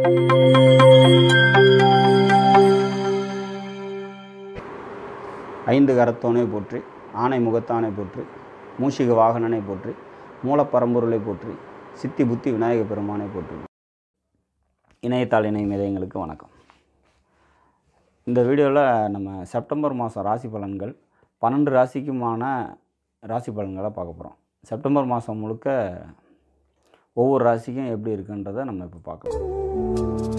ஐந்து கரத்தோனை போற்றி ஆனை முகத்தானை போற்றி மூஷிக வாகனனை போற்றி மூலப்பரம்பொருளை போற்றி சித்தி புத்தி விநாயக பெருமானை போற்றி இணையத்தாள் இணை மிதயங்களுக்கு வணக்கம் இந்த வீடியோவில் நம்ம செப்டம்பர் மாதம் ராசி பலன்கள் பன்னெண்டு ராசிக்குமான ராசி பலன்களை பார்க்க போகிறோம் செப்டம்பர் மாதம் முழுக்க ஒவ்வொரு ராசிக்கும் எப்படி இருக்குன்றதை நம்ம இப்போ பார்க்கலாம்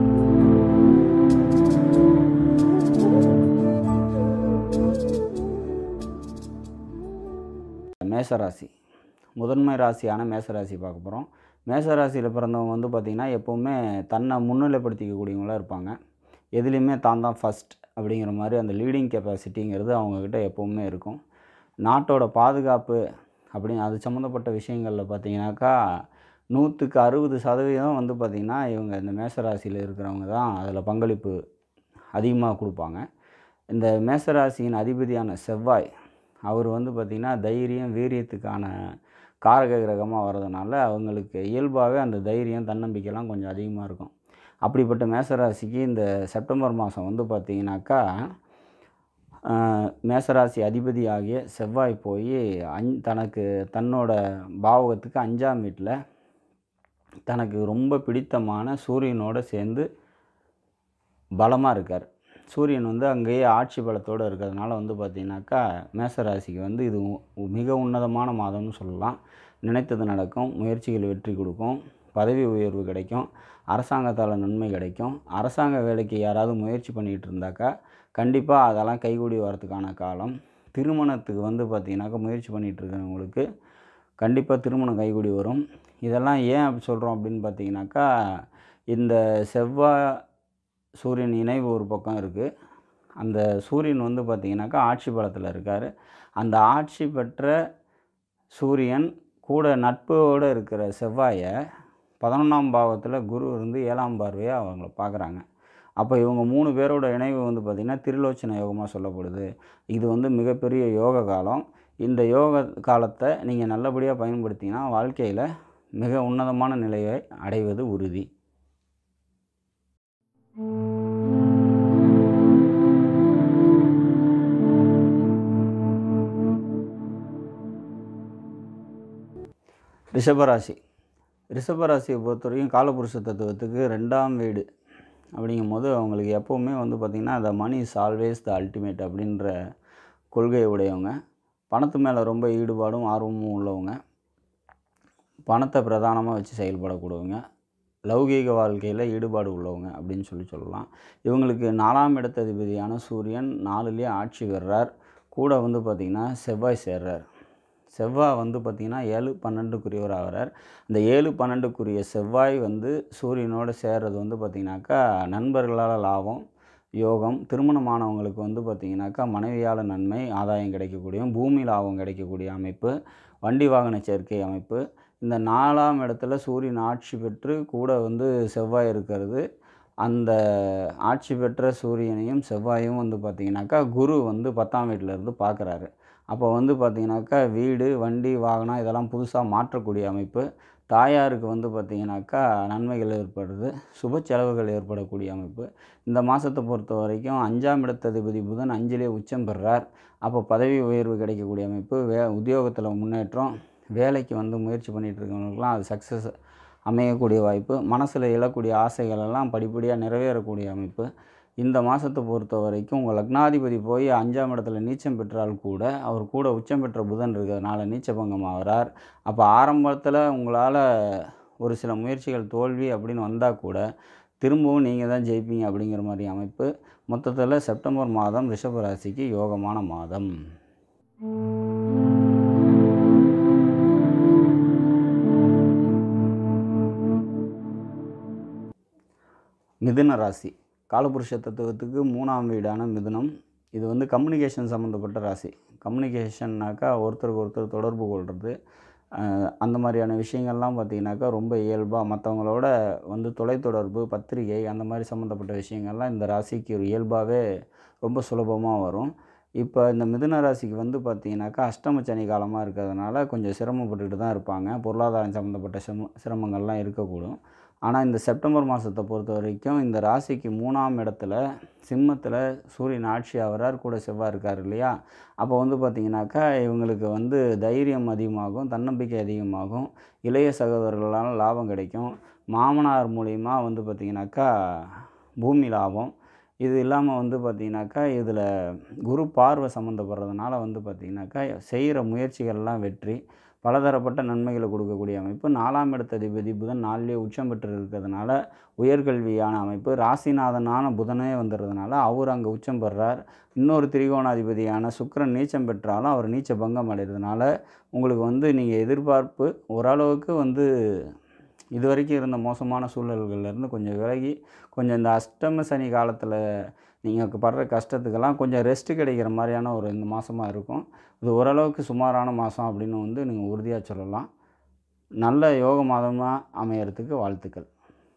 மேசராசி முதன்மை ராசியான மேசராசி பார்க்க போகிறோம் மேசராசியில் பிறந்தவங்க வந்து பார்த்திங்கன்னா எப்போவுமே தன்னை முன்னிலைப்படுத்திக்கக்கூடியவங்களாக இருப்பாங்க எதுலேயுமே தான் தான் ஃபஸ்ட் அப்படிங்கிற மாதிரி அந்த லீடிங் கெப்பாசிட்டிங்கிறது அவங்கக்கிட்ட எப்போவுமே இருக்கும் நாட்டோட பாதுகாப்பு அப்படின்னு அது சம்மந்தப்பட்ட விஷயங்களில் பார்த்தீங்கன்னாக்கா நூற்றுக்கு அறுபது சதவீதம் வந்து பார்த்திங்கன்னா இவங்க இந்த மேசராசியில் இருக்கிறவங்க தான் அதில் பங்களிப்பு அதிகமாக கொடுப்பாங்க இந்த மேசராசியின் அதிபதியான செவ்வாய் அவர் வந்து பார்த்திங்கன்னா தைரியம் வீரியத்துக்கான காரக கிரகமாக வர்றதுனால அவங்களுக்கு இயல்பாகவே அந்த தைரியம் தன்னம்பிக்கைலாம் கொஞ்சம் அதிகமாக இருக்கும் அப்படிப்பட்ட மேசராசிக்கு இந்த செப்டம்பர் மாதம் வந்து பார்த்திங்கனாக்கா ஆஹ், மேசராசி அதிபதி ஆகிய செவ்வாய் போய் அஞ் தனக்கு தன்னோட பாவகத்துக்கு அஞ்சாம் வீட்டில் தனக்கு ரொம்ப பிடித்தமான சூரியனோட சேர்ந்து பலமாக இருக்கார் சூரியன் வந்து அங்கேயே ஆட்சி பலத்தோடு இருக்கிறதுனால வந்து பார்த்திங்கனாக்கா மேசராசிக்கு வந்து இது உ- மிக உன்னதமான மாதம்னு சொல்லலாம் நினைத்தது நடக்கும் முயற்சிகள் வெற்றி கொடுக்கும் பதவி உயர்வு கிடைக்கும் அரசாங்கத்தால் நன்மை கிடைக்கும் அரசாங்க வேலைக்கு யாராவது முயற்சி பண்ணிகிட்டு இருந்தாக்கா கண்டிப்பாக அதெல்லாம் கைகூடி வரதுக்கான காலம் திருமணத்துக்கு வந்து பார்த்திங்கனாக்கா முயற்சி பண்ணிகிட்டு இருக்கிறவங்களுக்கு கண்டிப்பாக திருமணம் கைகூடி வரும் இதெல்லாம் ஏன் அப்படி சொல்கிறோம் அப்படின்னு பார்த்தீங்கன்னாக்கா இந்த செவ்வாய் சூரியன் இணைவு ஒரு பக்கம் இருக்குது அந்த சூரியன் வந்து பார்த்திங்கனாக்கா ஆட்சி பலத்தில் இருக்கார் அந்த ஆட்சி பெற்ற சூரியன் கூட நட்போடு இருக்கிற செவ்வாயை பதினொன்றாம் பாவத்தில் குரு இருந்து ஏழாம் பார்வையாக அவங்கள பார்க்குறாங்க அப்போ இவங்க மூணு பேரோட இணைவு வந்து பார்த்திங்கன்னா திருலோச்சன யோகமாக சொல்லப்படுது இது வந்து மிகப்பெரிய யோக காலம் இந்த யோக காலத்தை நீங்கள் நல்லபடியாக பயன்படுத்தினா வாழ்க்கையில் மிக உன்னதமான நிலையை அடைவது உறுதி ரிஷபராசி ரிஷபராசியை பொறுத்தவரைக்கும் காலபுருஷ தத்துவத்துக்கு ரெண்டாம் வீடு அப்படிங்கும் போது அவங்களுக்கு எப்போவுமே வந்து பார்த்திங்கன்னா the money is always the ultimate அப்படின்ற கொள்கையை உடையவங்க பணத்து மேலே ரொம்ப ஈடுபாடும் ஆர்வமும் உள்ளவங்க பணத்தை பிரதானமாக வச்சு செயல்படக்கூடியவங்க லௌகீக வாழ்க்கையில் ஈடுபாடு உள்ளவங்க அப்படின்னு சொல்லி சொல்லலாம் இவங்களுக்கு நாலாம் இடத்ததிபதியான சூரியன் நாலுலேயே ஆட்சி பெறார் கூட வந்து பார்த்திங்கன்னா செவ்வாய் சேர்றார் செவ்வாய் வந்து பார்த்திங்கன்னா ஏழு பன்னெண்டுக்குரியவர் ஆகிறார் இந்த ஏழு பன்னெண்டுக்குரிய செவ்வாய் வந்து சூரியனோடு சேர்றது வந்து பார்த்திங்கனாக்கா நண்பர்களால் லாபம் யோகம் திருமணமானவங்களுக்கு வந்து பார்த்திங்கனாக்கா மனைவியால் நன்மை ஆதாயம் கிடைக்கக்கூடிய பூமி லாபம் கிடைக்கக்கூடிய அமைப்பு வண்டி வாகன சேர்க்கை அமைப்பு இந்த நாலாம் இடத்துல சூரியன் ஆட்சி பெற்று கூட வந்து செவ்வாய் இருக்கிறது அந்த ஆட்சி பெற்ற சூரியனையும் செவ்வாயும் வந்து பார்த்திங்கனாக்கா குரு வந்து பத்தாம் வீட்டில் இருந்து பார்க்குறாரு அப்போ வந்து பார்த்திங்கனாக்கா வீடு வண்டி வாகனம் இதெல்லாம் புதுசாக மாற்றக்கூடிய அமைப்பு தாயாருக்கு வந்து பார்த்திங்கனாக்கா நன்மைகள் ஏற்படுறது சுப செலவுகள் ஏற்படக்கூடிய அமைப்பு இந்த மாதத்தை பொறுத்த வரைக்கும் அஞ்சாம் இடத்ததிபதி புதன் அஞ்சிலே உச்சம் பெறார் அப்போ பதவி உயர்வு கிடைக்கக்கூடிய அமைப்பு வே உத்தியோகத்தில் முன்னேற்றம் வேலைக்கு வந்து முயற்சி பண்ணிகிட்டு இருக்கவங்களுக்குலாம் அது சக்ஸஸ் அமையக்கூடிய வாய்ப்பு மனசில் எழக்கூடிய ஆசைகள் எல்லாம் படிப்படியாக நிறைவேறக்கூடிய அமைப்பு இந்த மாதத்தை பொறுத்த வரைக்கும் உங்கள் லக்னாதிபதி போய் அஞ்சாம் இடத்துல நீச்சம் பெற்றால் கூட அவர் கூட உச்சம் பெற்ற புதன் இருக்கிறதுனால நீச்சபங்கம் ஆகிறார் அப்போ ஆரம்பத்தில் உங்களால் ஒரு சில முயற்சிகள் தோல்வி அப்படின்னு வந்தால் கூட திரும்பவும் நீங்கள் தான் ஜெயிப்பீங்க அப்படிங்கிற மாதிரி அமைப்பு மொத்தத்தில் செப்டம்பர் மாதம் ரிஷபராசிக்கு யோகமான மாதம் மிதுன ராசி காலபுருஷ தத்துவத்துக்கு மூணாம் வீடான மிதுனம் இது வந்து கம்யூனிகேஷன் சம்மந்தப்பட்ட ராசி கம்யூனிகேஷன்னாக்கா ஒருத்தருக்கு ஒருத்தர் தொடர்பு கொள்வது அஹ், அந்த மாதிரியான விஷயங்கள்லாம் பார்த்திங்கனாக்கா ரொம்ப இயல்பாக மற்றவங்களோட வந்து தொலைத்தொடர்பு பத்திரிகை அந்த மாதிரி சம்மந்தப்பட்ட விஷயங்கள்லாம் இந்த ராசிக்கு ஒரு இயல்பாகவே ரொம்ப சுலபமாக வரும் இப்போ இந்த மிதுன ராசிக்கு வந்து பார்த்திங்கனாக்கா அஷ்டம சனி காலமாக இருக்கிறதுனால கொஞ்சம் சிரமப்பட்டுட்டு தான் இருப்பாங்க பொருளாதாரம் சம்மந்தப்பட்ட சிரம சிரமங்கள்லாம் இருக்கக்கூடும் ஆனால் இந்த செப்டம்பர் மாதத்தை பொறுத்த வரைக்கும் இந்த ராசிக்கு மூணாம் இடத்துல சிம்மத்தில் சூரியன் ஆட்சி ஆகிறார் கூட செவ்வாய் இருக்கார் இல்லையா அப்போ வந்து பார்த்திங்கனாக்கா இவங்களுக்கு வந்து தைரியம் அதிகமாகும் தன்னம்பிக்கை அதிகமாகும் இளைய சகோதரர்களால் லாபம் கிடைக்கும் மாமனார் மூலிமா வந்து பார்த்திங்கனாக்கா பூமி லாபம் இது இல்லாமல் வந்து பார்த்திங்கனாக்கா இதில் குரு பார்வை சம்மந்தப்படுறதுனால வந்து பார்த்திங்கனாக்கா செய்கிற முயற்சிகள்லாம் வெற்றி பலதரப்பட்ட நன்மைகளை கொடுக்கக்கூடிய அமைப்பு நாலாம் இடத்த அதிபதி புதன் நாளிலே உச்சம் பெற்று இருக்கிறதுனால உயர்கல்வியான அமைப்பு ராசிநாதனான புதனே வந்துடுறதுனால அவர் அங்கே உச்சம் பெறார் இன்னொரு திரிகோணாதிபதியான சுக்கிரன் நீச்சம் பெற்றாலும் அவர் நீச்ச பங்கம் அடைகிறதுனால உங்களுக்கு வந்து நீங்கள் எதிர்பார்ப்பு ஓரளவுக்கு வந்து இது வரைக்கும் இருந்த மோசமான சூழல்கள்லேருந்து கொஞ்சம் விலகி கொஞ்சம் இந்த அஷ்டம சனி காலத்தில் நீங்கள் படுற கஷ்டத்துக்கெல்லாம் கொஞ்சம் ரெஸ்ட்டு கிடைக்கிற மாதிரியான ஒரு இந்த மாதமாக இருக்கும் இது ஓரளவுக்கு சுமாரான மாதம் அப்படின்னு வந்து நீங்கள் உறுதியாக சொல்லலாம் நல்ல யோக மாதமாக அமையறதுக்கு வாழ்த்துக்கள்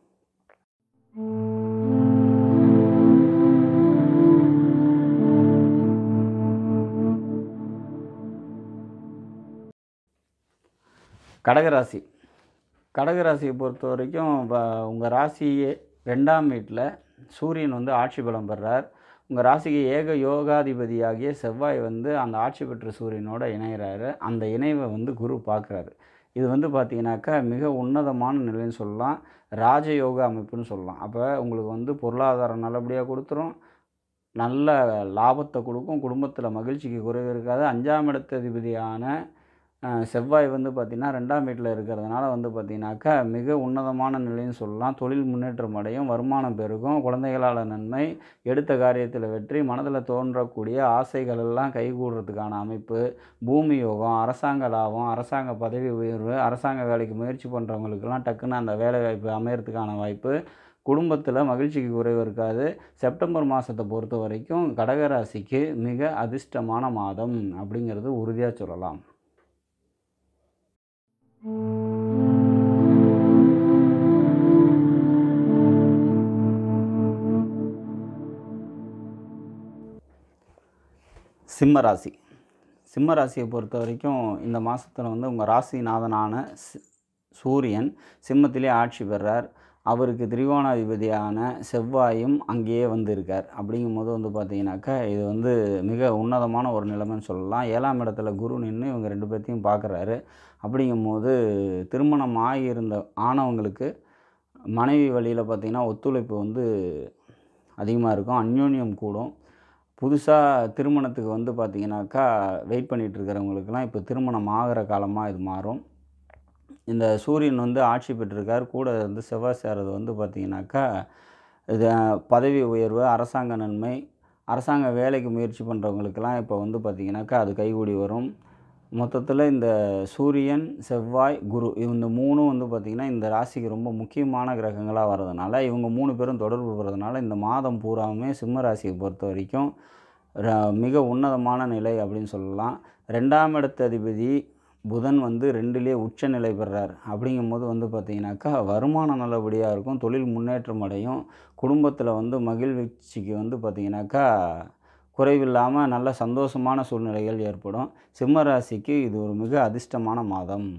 கடகராசி கடகராசியை பொறுத்த வரைக்கும் உங்கள் ராசியே ரெண்டாம் வீட்டில் சூரியன் வந்து ஆட்சி பலம் பெறார் உங்கள் ராசிக்கு ஏக யோகாதிபதியாகிய செவ்வாய் வந்து அந்த ஆட்சி பெற்ற சூரியனோட இணைகிறாரு அந்த இணைவை வந்து குரு பார்க்குறாரு இது வந்து பார்த்தீங்கன்னாக்கா மிக உன்னதமான நிலைன்னு சொல்லலாம் ராஜயோக அமைப்புன்னு சொல்லலாம் அப்போ உங்களுக்கு வந்து பொருளாதாரம் நல்லபடியாக கொடுத்துரும் நல்ல லாபத்தை கொடுக்கும் குடும்பத்தில் மகிழ்ச்சிக்கு குறைவு இருக்காது அஞ்சாம் இடத்த அதிபதியான அஹ், செவ்வாய் வந்து பார்த்திங்கன்னா ரெண்டாம் வீட்டில் இருக்கிறதுனால வந்து பார்த்திங்கனாக்கா மிக உன்னதமான நிலைன்னு சொல்லலாம் தொழில் முன்னேற்றம் அடையும் வருமானம் பெருகும் குழந்தைகளால் நன்மை எடுத்த காரியத்தில் வெற்றி மனதில் தோன்றக்கூடிய ஆசைகள் எல்லாம் கைகூடுறதுக்கான அமைப்பு பூமி யோகம் அரசாங்க லாபம் அரசாங்க பதவி உயர்வு அரசாங்க வேலைக்கு முயற்சி பண்ணுறவங்களுக்கெல்லாம் டக்குன்னு அந்த வேலை வாய்ப்பு அமையறதுக்கான வாய்ப்பு குடும்பத்தில் மகிழ்ச்சிக்கு குறைவு இருக்காது செப்டம்பர் மாதத்தை பொறுத்த வரைக்கும் கடகராசிக்கு மிக அதிர்ஷ்டமான மாதம் அப்படிங்கிறது உறுதியாக சொல்லலாம் சிம்ம ராசி சிம்ம ராசியை பொறுத்த வரைக்கும் இந்த மாதத்தில் வந்து உங்கள் ராசிநாதனான சி- சூரியன் சிம்மத்திலே ஆட்சி பெறார் அவருக்கு திரிகோணாதிபதியான செவ்வாயும் அங்கேயே வந்து இருக்கார் அப்படிங்கும்போது வந்து பார்த்தீங்கன்னாக்கா இது வந்து மிக உன்னதமான ஒரு நிலைமைன்னு சொல்லலாம் ஏழாம் இடத்துல குரு நின்று இவங்க ரெண்டு பேர்த்தையும் பார்க்குறாரு அப்படிங்கும்போது திருமணம் ஆகியிருந்த ஆனவங்களுக்கு மனைவி வழியில் பார்த்திங்கன்னா ஒத்துழைப்பு வந்து அதிகமாக இருக்கும் அந்யோன்யம் கூடும் புதுசாக திருமணத்துக்கு வந்து பார்த்திங்கனாக்கா வெயிட் பண்ணிட்டு இருக்கிறவங்களுக்குலாம் இப்போ திருமணம் ஆகிற காலமாக இது மாறும் இந்த சூரியன் வந்து ஆட்சி பெற்றிருக்கார் கூட வந்து செவ்வாய் சேரது வந்து பார்த்திங்கனாக்கா இது பதவி உயர்வு அரசாங்க நன்மை அரசாங்க வேலைக்கு முயற்சி பண்ணுறவங்களுக்கெல்லாம் இப்போ வந்து பார்த்திங்கனாக்கா அது கைகூடி வரும் மொத்தத்தில் இந்த சூரியன் செவ்வாய் குரு இந்த மூணும் வந்து பார்த்திங்கன்னா இந்த ராசிக்கு ரொம்ப முக்கியமான கிரகங்களாக வர்றதுனால இவங்க மூணு பேரும் தொடர்பு பெறதுனால இந்த மாதம் பூராவுமே சிம்ம ராசியை பொறுத்த வரைக்கும் ர- மிக உன்னதமான நிலை அப்படின்னு சொல்லலாம் ரெண்டாம் இடத்து அதிபதி புதன் வந்து ரெண்டுலேயே உச்ச நிலை பெறார் அப்படிங்கும்போது வந்து பார்த்திங்கனாக்கா வருமானம் நல்லபடியாக இருக்கும் தொழில் முன்னேற்றம் அடையும் குடும்பத்தில் வந்து மகிழ்ச்சிக்கு வந்து பார்த்திங்கனாக்கா குறைவில்லாமல் நல்ல சந்தோஷமான சூழ்நிலைகள் ஏற்படும் சிம்ம ராசிக்கு இது ஒரு மிக அதிர்ஷ்டமான மாதம்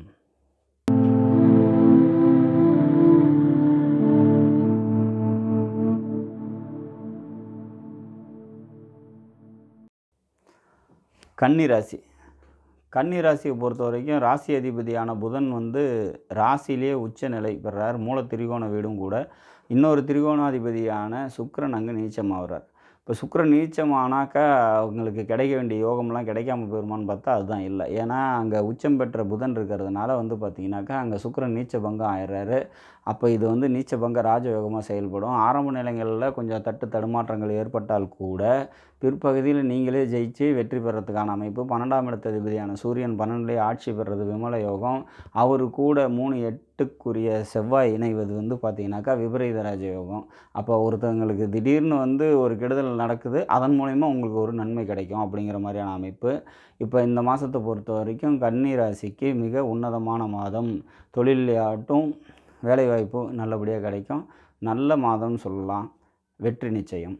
கன்னி ராசி கன்னி ராசியை பொறுத்த வரைக்கும் ராசி அதிபதியான புதன் வந்து ராசியிலே உச்ச நிலை பெறார் மூல திரிகோண வீடும் கூட இன்னொரு திரிகோணாதிபதியான சுக்கிரன் அங்கே நீச்சமாகிறார் இப்போ சுக்கிரன் நீச்சமானாக்கா அவங்களுக்கு கிடைக்க வேண்டிய யோகம்லாம் கிடைக்காம போயிருமான்னு பார்த்தா அதுதான் இல்லை ஏன்னா அங்கே உச்சம் பெற்ற புதன் இருக்கிறதுனால வந்து பார்த்தீங்கன்னாக்கா அங்கே சுக்கிரன் நீச்ச பங்கம் ஆயிடுறாரு அப்போ இது வந்து நீச்ச பங்க ராஜயோகமாக செயல்படும் ஆரம்ப நிலைகளில் கொஞ்சம் தட்டு தடுமாற்றங்கள் ஏற்பட்டால் கூட பிற்பகுதியில் நீங்களே ஜெயிச்சு வெற்றி பெறத்துக்கான அமைப்பு பன்னெண்டாம் இடத்த அதிபதியான சூரியன் பன்னெண்டுலேயே ஆட்சி பெறுறது விமல யோகம் அவர் கூட மூணு எட்டுக்குரிய செவ்வாய் இணைவது வந்து பார்த்தீங்கன்னாக்கா விபரீத ராஜயோகம் அப்போ ஒருத்தவங்களுக்கு திடீர்னு வந்து ஒரு கெடுதல் நடக்குது அதன் மூலயமா உங்களுக்கு ஒரு நன்மை கிடைக்கும் அப்படிங்கிற மாதிரியான அமைப்பு இப்போ இந்த மாதத்தை பொறுத்த வரைக்கும் கன்னி ராசிக்கு மிக உன்னதமான மாதம் தொழிலையாட்டும் வேலைவாய்ப்பு நல்லபடியாக கிடைக்கும் நல்ல மாதம்னு சொல்லலாம் வெற்றி நிச்சயம்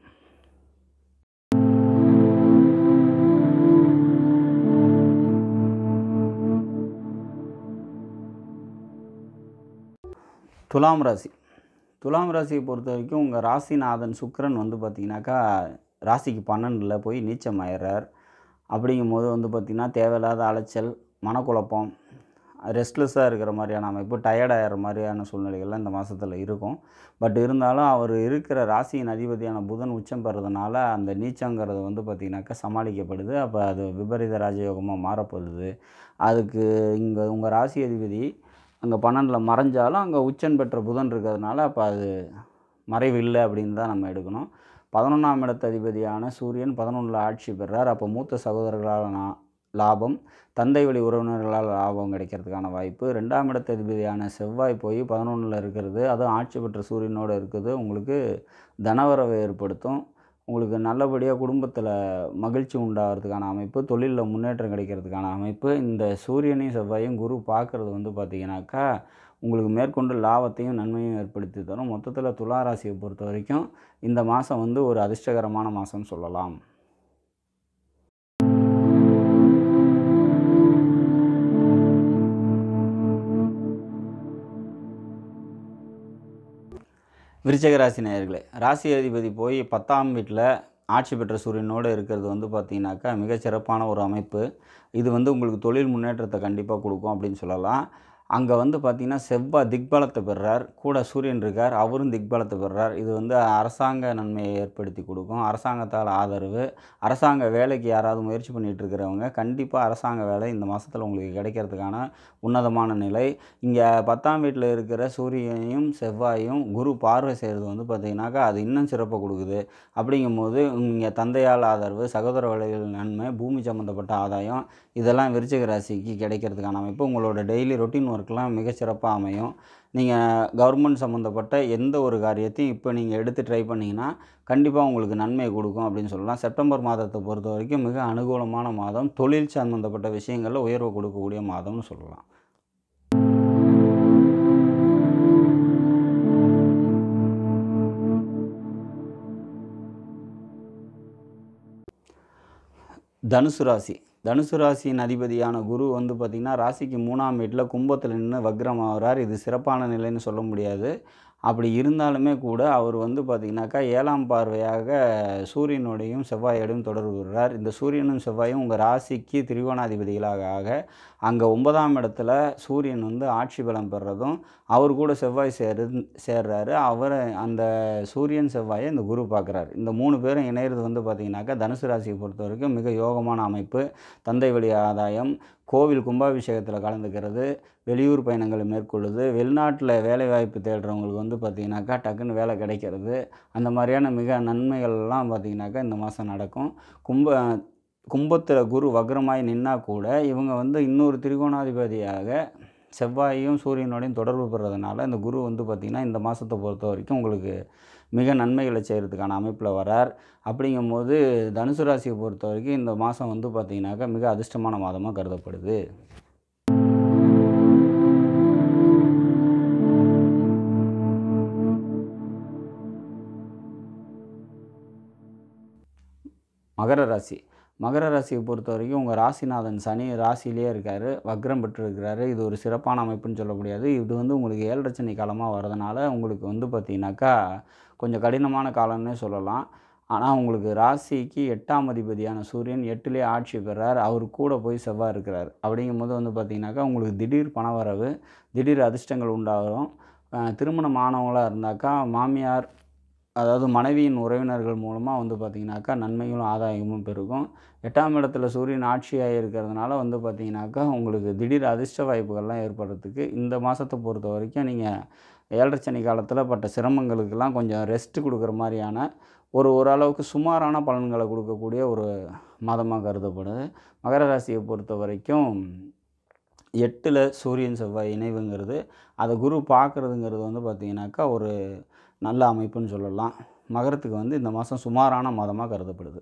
துலாம் ராசி துலாம் ராசியை பொறுத்த வரைக்கும் உங்கள் ராசிநாதன் சுக்கிரன் வந்து பார்த்திங்கனாக்கா ராசிக்கு பன்னெண்டில் போய் நீச்சமாயிடுறார் அப்படிங்கும்போது வந்து பார்த்திங்கன்னா தேவையில்லாத அலைச்சல் மனக்குழப்பம் ரெஸ்ட்லெஸ்ஸாக இருக்கிற மாதிரியான அமைப்பு டயர்டாகிற மாதிரியான சூழ்நிலைகள்லாம் இந்த மாதத்தில் இருக்கும் பட் இருந்தாலும் அவர் இருக்கிற ராசியின் அதிபதியான புதன் உச்சம் பெறதுனால அந்த நீச்சங்கிறது வந்து பார்த்திங்கனாக்கா சமாளிக்கப்படுது அப்போ அது விபரீத ராஜயோகமாக மாறப்போகுது அதுக்கு இங்கே உங்கள் ராசி அதிபதி அங்கே பன்னெண்டில் மறைஞ்சாலும் அங்கே உச்சம் பெற்ற புதன் இருக்கிறதுனால அப்போ அது மறைவு இல்லை அப்படின்னு தான் நம்ம எடுக்கணும் பதினொன்றாம் இடத்து அதிபதியான சூரியன் பதினொன்றில் ஆட்சி பெறார் அப்போ மூத்த சகோதரர்களால் நா லாபம் தந்தை வழி உறவினர்களால் லாபம் கிடைக்கிறதுக்கான வாய்ப்பு ரெண்டாம் இடத்து அதிபதியான செவ்வாய் போய் பதினொன்றில் இருக்கிறது அதுவும் ஆட்சி பெற்ற சூரியனோடு இருக்குது உங்களுக்கு தனவரவை ஏற்படுத்தும் உங்களுக்கு நல்லபடியாக குடும்பத்தில் மகிழ்ச்சி உண்டாகிறதுக்கான அமைப்பு தொழிலில் முன்னேற்றம் கிடைக்கிறதுக்கான அமைப்பு இந்த சூரியனையும் செவ்வாயும் குரு பார்க்குறது வந்து பார்த்திங்கனாக்கா உங்களுக்கு மேற்கொண்டு லாபத்தையும் நன்மையும் ஏற்படுத்தி தரும் மொத்தத்தில் துலா ராசியை பொறுத்த வரைக்கும் இந்த மாதம் வந்து ஒரு அதிர்ஷ்டகரமான மாதம்னு சொல்லலாம் விருச்சக ராசி நேயர்களே ராசி அதிபதி போய் பத்தாம் வீட்டில் ஆட்சி பெற்ற சூரியனோடு இருக்கிறது வந்து பார்த்திங்கனாக்கா மிகச் சிறப்பான ஒரு அமைப்பு இது வந்து உங்களுக்கு தொழில் முன்னேற்றத்தை கண்டிப்பாக கொடுக்கும் அப்படின்னு சொல்லலாம் அங்கே வந்து பார்த்திங்கன்னா செவ்வாய் திக்பலத்தை பெறுறார் கூட சூரியன் இருக்கார் அவரும் திக்பலத்தை பெறுறார் இது வந்து அரசாங்க நன்மையை ஏற்படுத்தி கொடுக்கும் அரசாங்கத்தால் ஆதரவு அரசாங்க வேலைக்கு யாராவது முயற்சி பண்ணிகிட்டு இருக்கிறவங்க கண்டிப்பாக அரசாங்க வேலை இந்த மாதத்தில் உங்களுக்கு கிடைக்கிறதுக்கான உன்னதமான நிலை இங்கே பத்தாம் வீட்டில் இருக்கிற சூரியனையும் செவ்வாயும் குரு பார்வை செய்கிறது வந்து பார்த்திங்கனாக்கா அது இன்னும் சிறப்பாக கொடுக்குது அப்படிங்கும்போது இங்கே தந்தையால் ஆதரவு சகோதர வேலைகள் நன்மை பூமி சம்மந்தப்பட்ட ஆதாயம் இதெல்லாம் விருச்சிக ராசிக்கு கிடைக்கிறதுக்கான அமைப்பு உங்களோட டெய்லி ரொட்டீன் ஒர்க்லாம் மிகச்சிறப்பாக அமையும் நீங்கள் கவர்மெண்ட் சம்மந்தப்பட்ட எந்த ஒரு காரியத்தையும் இப்போ நீங்கள் எடுத்து ட்ரை பண்ணிங்கன்னா கண்டிப்பாக உங்களுக்கு நன்மை கொடுக்கும் அப்படின்னு சொல்லலாம் செப்டம்பர் மாதத்தை பொறுத்த வரைக்கும் மிக அனுகூலமான மாதம் தொழில் சம்மந்தப்பட்ட விஷயங்களில் உயர்வு கொடுக்கக்கூடிய மாதம்னு சொல்லலாம் தனுசு ராசி தனுசு ராசியின் அதிபதியான குரு வந்து பார்த்திங்கன்னா ராசிக்கு மூணாம் வீட்டில் கும்பத்தில் நின்று வக்ரம் ஆகிறார் இது சிறப்பான நிலைன்னு சொல்ல முடியாது அப்படி இருந்தாலுமே கூட அவர் வந்து பார்த்திங்கனாக்கா ஏழாம் பார்வையாக சூரியனோடையும் செவ்வாயோடையும் தொடர்பு கொள்கிறார் இந்த சூரியனும் செவ்வாயும் உங்கள் ராசிக்கு திரிகோணாதிபதிகளாக ஆக அங்கே ஒன்பதாம் இடத்துல சூரியன் வந்து ஆட்சி பலம் பெறதும் அவர் கூட செவ்வாய் சேரு சேர்றாரு அவரை அந்த சூரியன் செவ்வாயை இந்த குரு பார்க்குறாரு இந்த மூணு பேரும் இணையிறது வந்து பார்த்திங்கனாக்கா தனுசு ராசியை பொறுத்த வரைக்கும் மிக யோகமான அமைப்பு தந்தை வழி ஆதாயம் கோவில் கும்பாபிஷேகத்தில் கலந்துக்கிறது வெளியூர் பயணங்களை மேற்கொள்ளுது வெளிநாட்டில் வேலைவாய்ப்பு தேடுறவங்களுக்கு வந்து பார்த்திங்கனாக்கா டக்குன்னு வேலை கிடைக்கிறது அந்த மாதிரியான மிக நன்மைகள்லாம் பார்த்திங்கனாக்கா இந்த மாதம் நடக்கும் கும்ப கும்பத்தில் குரு வக்ரமாய் நின்னா கூட இவங்க வந்து இன்னொரு திரிகோணாதிபதியாக செவ்வாயையும் சூரியனோடையும் தொடர்பு பெறதுனால இந்த குரு வந்து பார்த்திங்கன்னா இந்த மாதத்தை பொறுத்த வரைக்கும் உங்களுக்கு மிக நன்மைகளை செய்கிறதுக்கான அமைப்பில் வரார் அப்படிங்கும்போது தனுசு ராசியை பொறுத்த வரைக்கும் இந்த மாதம் வந்து பார்த்திங்கனாக்கா மிக அதிர்ஷ்டமான மாதமாக கருதப்படுது மகர ராசி மகர ராசியை பொறுத்த வரைக்கும் உங்கள் ராசிநாதன் சனி ராசியிலே இருக்கார் வக்ரம் பெற்றிருக்கிறாரு இது ஒரு சிறப்பான அமைப்புன்னு சொல்ல முடியாது இது வந்து உங்களுக்கு ஏழரை சனி காலமாக வரதுனால உங்களுக்கு வந்து பார்த்திங்கனாக்கா கொஞ்சம் கடினமான காலம்னே சொல்லலாம் ஆனால் உங்களுக்கு ராசிக்கு எட்டாம் அதிபதியான சூரியன் எட்டுலேயே ஆட்சி பெறார் அவர் கூட போய் செவ்வாய் இருக்கிறார் அப்படிங்கும்போது வந்து பார்த்திங்கனாக்கா உங்களுக்கு திடீர் பணவரவு திடீர் அதிர்ஷ்டங்கள் உண்டாகும் அஹ் திருமணம் ஆனவங்களாக இருந்தாக்கா மாமியார் அதாவது மனைவியின் உறவினர்கள் மூலமாக வந்து பார்த்திங்கனாக்கா நன்மைகளும் ஆதாயமும் பெருகும் எட்டாம் இடத்துல சூரியன் ஆட்சியாக இருக்கிறதுனால வந்து பார்த்திங்கனாக்கா உங்களுக்கு திடீர் அதிர்ஷ்ட வாய்ப்புகள்லாம் ஏற்படுறதுக்கு இந்த மாதத்தை பொறுத்த வரைக்கும் நீங்கள் ஏழரை சனி காலத்தில் பட்ட சிரமங்களுக்கெல்லாம் கொஞ்சம் ரெஸ்ட் கொடுக்குற மாதிரியான ஒரு ஓரளவுக்கு சுமாரான பலன்களை கொடுக்கக்கூடிய ஒரு மாதமாக கருதப்படுது மகர ராசியை பொறுத்த வரைக்கும் எட்டில் சூரியன் செவ்வாய் இணைவுங்கிறது அதை குரு பார்க்குறதுங்கிறது வந்து பார்த்திங்கனாக்கா ஒரு நல்ல அமைப்புன்னு சொல்லலாம் மகரத்துக்கு வந்து இந்த மாதம் சுமாரான மாதமாக கருதப்படுது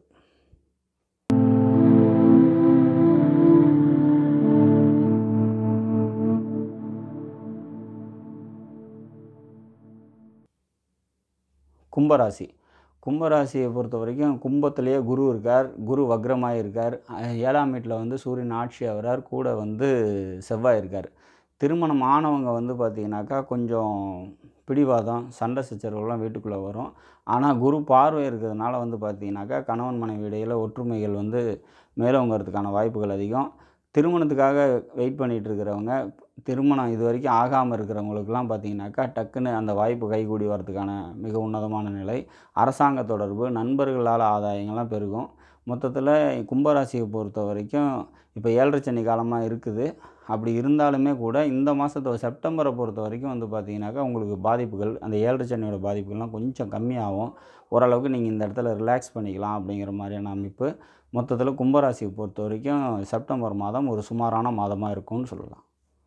கும்பராசி கும்பராசியை பொறுத்த வரைக்கும் கும்பத்திலேயே குரு இருக்கார் குரு வக்ரமாக இருக்கார் அஹ் ஏழாம் வீட்டில் வந்து சூரியன் ஆட்சி ஆகிறார் கூட வந்து செவ்வாய் இருக்கார் திருமணம் ஆனவங்க வந்து பார்த்திங்கனாக்கா கொஞ்சம் பிடிவாதம் சண்டை சச்சரவுலாம் வீட்டுக்குள்ளே வரும் ஆனால் குரு பார்வை இருக்கிறதுனால வந்து பார்த்தீங்கன்னாக்கா கணவன் மனைவி இடையில் ஒற்றுமைகள் வந்து மேலோங்கிறதுக்கான வாய்ப்புகள் அதிகம் திருமணத்துக்காக வெயிட் பண்ணிகிட்டு இருக்கிறவங்க திருமணம் இது வரைக்கும் ஆகாமல் இருக்கிறவங்களுக்குலாம் பார்த்தீங்கன்னாக்கா டக்குன்னு அந்த வாய்ப்பு கைகூடி வரதுக்கான மிக உன்னதமான நிலை அரசாங்க தொடர்பு நண்பர்களால் ஆதாயங்கள்லாம் பெருகும் மொத்தத்தில் கும்பராசியை பொறுத்த வரைக்கும் இப்போ ஏழரை சனி காலமாக இருக்குது அப்படி இருந்தாலுமே கூட இந்த மாதத்தை செப்டம்பரை பொறுத்த வரைக்கும் வந்து பார்த்தீங்கன்னாக்கா உங்களுக்கு பாதிப்புகள் அந்த ஏழரை சனியோட பாதிப்புகள்லாம் கொஞ்சம் கம்மியாகும் ஓரளவுக்கு நீங்கள் இந்த இடத்துல ரிலாக்ஸ் பண்ணிக்கலாம் அப்படிங்கிற மாதிரியான அமைப்பு மொத்தத்தில் கும்பராசியை பொறுத்த வரைக்கும் செப்டம்பர் மாதம் ஒரு சுமாரான மாதமாக இருக்கும்னு சொல்லலாம்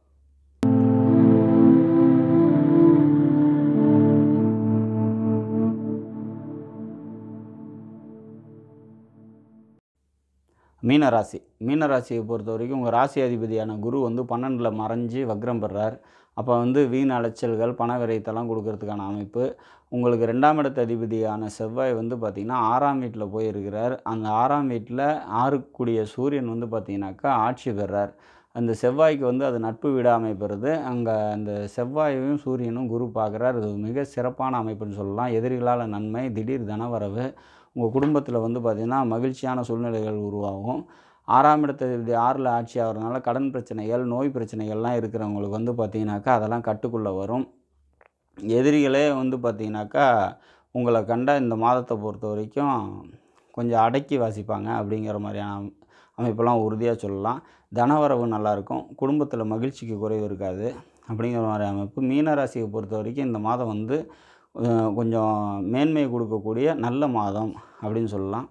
மீனராசி மீனராசியை பொறுத்த வரைக்கும் உங்கள் ராசி அதிபதியான குரு வந்து பன்னெண்டில் மறைஞ்சு வக்ரம் பெறார் அப்போ வந்து வீண் அலைச்சல்கள் பண விரயத்தெல்லாம் கொடுக்கறதுக்கான அமைப்பு உங்களுக்கு ரெண்டாம் இடத்து அதிபதியான செவ்வாய் வந்து பார்த்திங்கன்னா ஆறாம் வீட்டில் போயிருக்கிறார் அந்த ஆறாம் வீட்டில் ஆறுக்கூடிய சூரியன் வந்து பார்த்திங்கனாக்கா ஆட்சி பெறார் அந்த செவ்வாய்க்கு வந்து அது நட்பு வீடாக அமைப்பெறுது அங்கே அந்த செவ்வாயையும் சூரியனும் குரு பார்க்குறார் இது மிக சிறப்பான அமைப்புன்னு சொல்லலாம் எதிரிகளால் நன்மை திடீர் தனவரவு உங்கள் குடும்பத்தில் வந்து பார்த்திங்கன்னா மகிழ்ச்சியான சூழ்நிலைகள் உருவாகும் ஆறாம் இடத்து ஆறில் ஆட்சி ஆகிறதுனால கடன் பிரச்சனைகள் நோய் பிரச்சனைகள்லாம் இருக்கிறவங்களுக்கு வந்து பார்த்திங்கனாக்கா அதெல்லாம் கட்டுக்குள்ளே வரும் எதிரிகளே வந்து பார்த்திங்கனாக்கா உங்களை கண்ட இந்த மாதத்தை பொறுத்த வரைக்கும் கொஞ்சம் அடக்கி வாசிப்பாங்க அப்படிங்கிற மாதிரியான அம்- அமைப்பெல்லாம் உறுதியாக சொல்லலாம் தனவரவு நல்லாயிருக்கும் குடும்பத்தில் மகிழ்ச்சிக்கு குறைவு இருக்காது அப்படிங்கிற மாதிரி அமைப்பு மீனராசியை பொறுத்த வரைக்கும் இந்த மாதம் வந்து அஹ், கொஞ்சம் மேன்மை கொடுக்கக்கூடிய நல்ல மாதம் அப்படின்னு சொல்லலாம்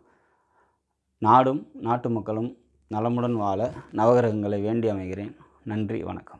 நாடும் நாட்டு மக்களும் நலமுடன் வாழ நவகிரகங்களை வேண்டி அமைகிறேன் நன்றி வணக்கம்